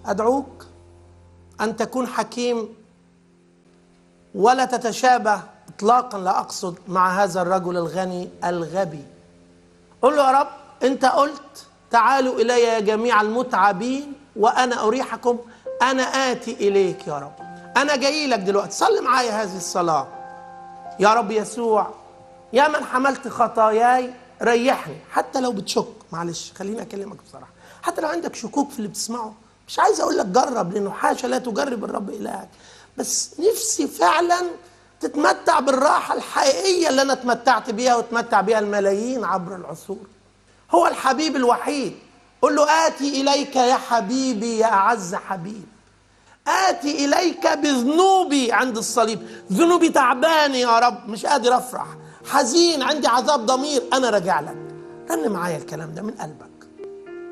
ادعوك ان تكون حكيم ولا تتشابه اطلاقا لا اقصد مع هذا الرجل الغني الغبي قل له يا رب انت قلت تعالوا الي يا جميع المتعبين وانا اريحكم انا اتي اليك يا رب انا جاي لك دلوقتي صلي معايا هذه الصلاه يا رب يسوع يا من حملت خطاياي ريحني حتى لو بتشك معلش خليني اكلمك بصراحه حتى لو عندك شكوك في اللي بتسمعه مش عايز اقول لك جرب لانه حاشا لا تجرب الرب الهك بس نفسي فعلا تتمتع بالراحه الحقيقيه اللي انا اتمتعت بيها وتمتع بيها الملايين عبر العصور هو الحبيب الوحيد قل له آتي إليك يا حبيبي يا أعز حبيب آتي إليك بذنوبي عند الصليب ذنوبي تعباني يا رب مش قادر أفرح حزين عندي عذاب ضمير أنا راجع لك رن معايا الكلام ده من قلبك